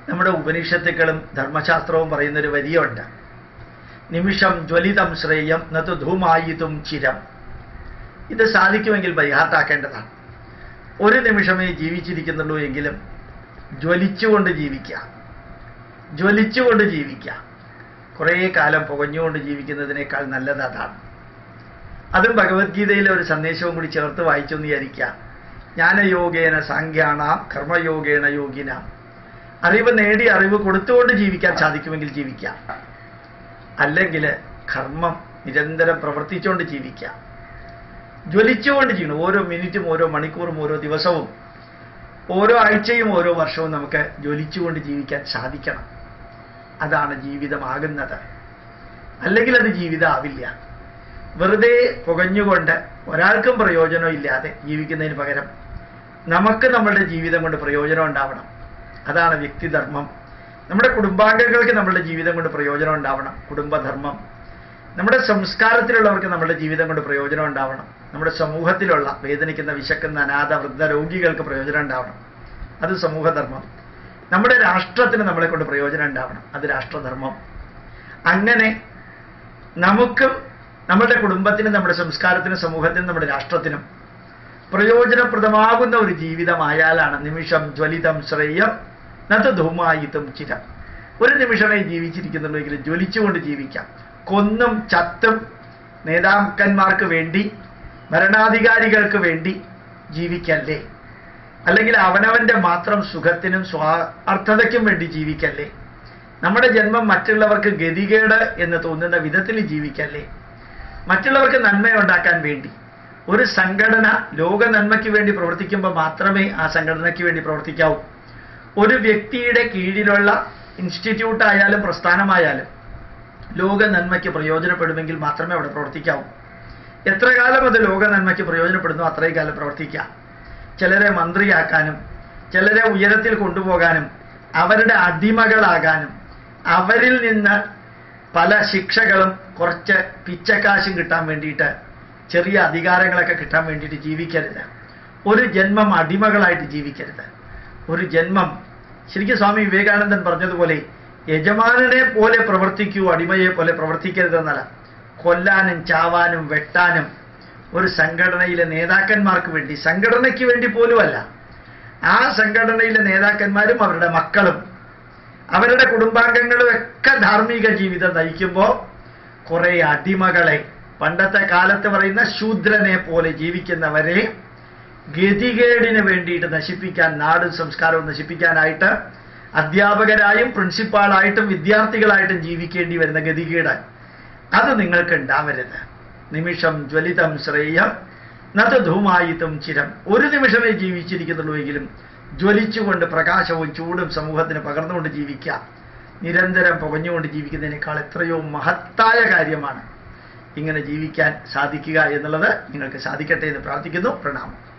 നമ്മുടെ ഉപനിഷത്തുക്കളും ധർമ്മശാസ്ത്രവും പറയുന്നൊരു വരിയുണ്ട് നിമിഷം ജ്വലിതം ശ്രേയം നതു ധൂമായിതും ചിരം ഇത് സാധിക്കുമെങ്കിൽ ബൈഹാർട്ടാക്കേണ്ടതാണ് ഒരു നിമിഷമേ ജീവിച്ചിരിക്കുന്നുള്ളൂ എങ്കിലും ജ്വലിച്ചുകൊണ്ട് ജീവിക്കുക ജ്വലിച്ചുകൊണ്ട് ജീവിക്കുക കുറേ കാലം പുകഞ്ഞുകൊണ്ട് ജീവിക്കുന്നതിനേക്കാൾ നല്ലത് അതാണ് അതും ഭഗവത്ഗീതയിലെ ഒരു സന്ദേശവും കൂടി ചേർത്ത് വായിച്ചു എന്ന് വിചാരിക്കുക ജ്ഞാനയോഗേന സാഖ്യാണാം കർമ്മയോഗേന യോഗിന അറിവ് നേടി അറിവ് കൊടുത്തുകൊണ്ട് ജീവിക്കാൻ സാധിക്കുമെങ്കിൽ ജീവിക്കാം അല്ലെങ്കിൽ കർമ്മം നിരന്തരം പ്രവർത്തിച്ചുകൊണ്ട് ജീവിക്കാം ജ്വലിച്ചുകൊണ്ട് ചെയ്യണം ഓരോ മിനിറ്റും ഓരോ മണിക്കൂറും ഓരോ ദിവസവും ഓരോ ആഴ്ചയും ഓരോ വർഷവും നമുക്ക് ജ്വലിച്ചുകൊണ്ട് ജീവിക്കാൻ സാധിക്കണം അതാണ് ജീവിതമാകുന്നത് അല്ലെങ്കിൽ അത് ജീവിതമാവില്ല വെറുതെ പുകഞ്ഞുകൊണ്ട് ഒരാൾക്കും പ്രയോജനം ഇല്ലാതെ ജീവിക്കുന്നതിന് പകരം നമുക്ക് നമ്മളുടെ ജീവിതം കൊണ്ട് പ്രയോജനം ഉണ്ടാവണം അതാണ് വ്യക്തിധർമ്മം നമ്മുടെ കുടുംബാംഗങ്ങൾക്ക് നമ്മളുടെ ജീവിതം കൊണ്ട് പ്രയോജനം ഉണ്ടാവണം കുടുംബധർമ്മം നമ്മുടെ സംസ്കാരത്തിലുള്ളവർക്ക് നമ്മുടെ ജീവിതം കൊണ്ട് പ്രയോജനം ഉണ്ടാവണം നമ്മുടെ സമൂഹത്തിലുള്ള വേദനിക്കുന്ന വിശക്കുന്ന അനാഥ വൃദ്ധ രോഗികൾക്ക് പ്രയോജനം ഉണ്ടാവണം അത് സമൂഹധർമ്മം നമ്മുടെ രാഷ്ട്രത്തിന് നമ്മളെ കൊണ്ട് പ്രയോജനം ഉണ്ടാവണം അത് രാഷ്ട്രധർമ്മം അങ്ങനെ നമുക്കും നമ്മുടെ കുടുംബത്തിനും നമ്മുടെ സംസ്കാരത്തിനും സമൂഹത്തിനും നമ്മുടെ രാഷ്ട്രത്തിനും പ്രയോജനപ്രദമാകുന്ന ഒരു ജീവിതമായാലാണ് നിമിഷം ജ്വലിതം ശ്രേയം നത് ധൂമായിത്തും ചിരം ഒരു നിമിഷമേ ജീവിച്ചിരിക്കുന്നുള്ളെങ്കിലും ജ്വലിച്ചുകൊണ്ട് ജീവിക്കാം കൊന്നും ചത്തും നേതാക്കന്മാർക്ക് വേണ്ടി ഭരണാധികാരികൾക്ക് വേണ്ടി ജീവിക്കല്ലേ അല്ലെങ്കിൽ അവനവന്റെ മാത്രം സുഖത്തിനും സ്വാർത്ഥതയ്ക്കും വേണ്ടി ജീവിക്കല്ലേ നമ്മുടെ ജന്മം മറ്റുള്ളവർക്ക് ഗതികേട് എന്ന് തോന്നുന്ന വിധത്തിൽ ജീവിക്കല്ലേ മറ്റുള്ളവർക്ക് നന്മയുണ്ടാക്കാൻ വേണ്ടി ഒരു സംഘടന ലോക നന്മയ്ക്ക് വേണ്ടി പ്രവർത്തിക്കുമ്പോൾ മാത്രമേ ആ സംഘടനയ്ക്ക് വേണ്ടി പ്രവർത്തിക്കാവൂ ഒരു വ്യക്തിയുടെ കീഴിലുള്ള ഇൻസ്റ്റിറ്റ്യൂട്ട് ആയാലും പ്രസ്ഥാനമായാലും ലോക നന്മയ്ക്ക് പ്രയോജനപ്പെടുമെങ്കിൽ മാത്രമേ അവിടെ പ്രവർത്തിക്കാവൂ എത്ര കാലം അത് ലോക നന്മയ്ക്ക് പ്രയോജനപ്പെടുന്നു അത്രയും കാലം പ്രവർത്തിക്കാം ചിലരെ മന്ത്രിയാക്കാനും ചിലരെ ഉയരത്തിൽ കൊണ്ടുപോകാനും അവരുടെ അടിമകളാകാനും അവരിൽ നിന്ന് പല ശിക്ഷകളും കുറച്ച് പിച്ചക്കാശും കിട്ടാൻ വേണ്ടിയിട്ട് ചെറിയ അധികാരങ്ങളൊക്കെ കിട്ടാൻ വേണ്ടിയിട്ട് ജീവിക്കരുത് ഒരു ജന്മം അടിമകളായിട്ട് ജീവിക്കരുത് ഒരു ജന്മം ശരിക്കും സ്വാമി വിവേകാനന്ദൻ പറഞ്ഞതുപോലെ യജമാനനെ പോലെ പ്രവർത്തിക്കൂ അടിമയെ പോലെ പ്രവർത്തിക്കരുതെന്നല്ല കൊല്ലാനും ചാവാനും വെട്ടാനും ഒരു സംഘടനയിലെ നേതാക്കന്മാർക്ക് വേണ്ടി സംഘടനയ്ക്ക് വേണ്ടി പോലുമല്ല ആ സംഘടനയിലെ നേതാക്കന്മാരും അവരുടെ മക്കളും അവരുടെ കുടുംബാംഗങ്ങളും ഒക്കെ ധാർമ്മിക ജീവിതം നയിക്കുമ്പോൾ കുറെ അടിമകളെ പണ്ടത്തെ കാലത്ത് പറയുന്ന ശൂദ്രനെ പോലെ ജീവിക്കുന്നവരെ ഗതികേടിന് വേണ്ടിയിട്ട് നശിപ്പിക്കാൻ നാടും സംസ്കാരവും നശിപ്പിക്കാനായിട്ട് അധ്യാപകരായും പ്രിൻസിപ്പാളായിട്ടും വിദ്യാർത്ഥികളായിട്ടും ജീവിക്കേണ്ടി വരുന്ന ഗതികേട് അത് നിങ്ങൾക്ക് ഉണ്ടാവരുത് നിമിഷം ജ്വലിതം ശ്രേയം നത് ധൂമായിത്തും ചിരം ഒരു നിമിഷമേ ജീവിച്ചിരിക്കുന്നുള്ളൂ എങ്കിലും ജ്വലിച്ചുകൊണ്ട് പ്രകാശവും ചൂടും സമൂഹത്തിന് പകർന്നുകൊണ്ട് ജീവിക്കുക നിരന്തരം പുകഞ്ഞുകൊണ്ട് ജീവിക്കുന്നതിനേക്കാൾ എത്രയോ മഹത്തായ കാര്യമാണ് ഇങ്ങനെ ജീവിക്കാൻ സാധിക്കുക എന്നുള്ളത് നിങ്ങൾക്ക് സാധിക്കട്ടെ എന്ന് പ്രാർത്ഥിക്കുന്നു പ്രണാമം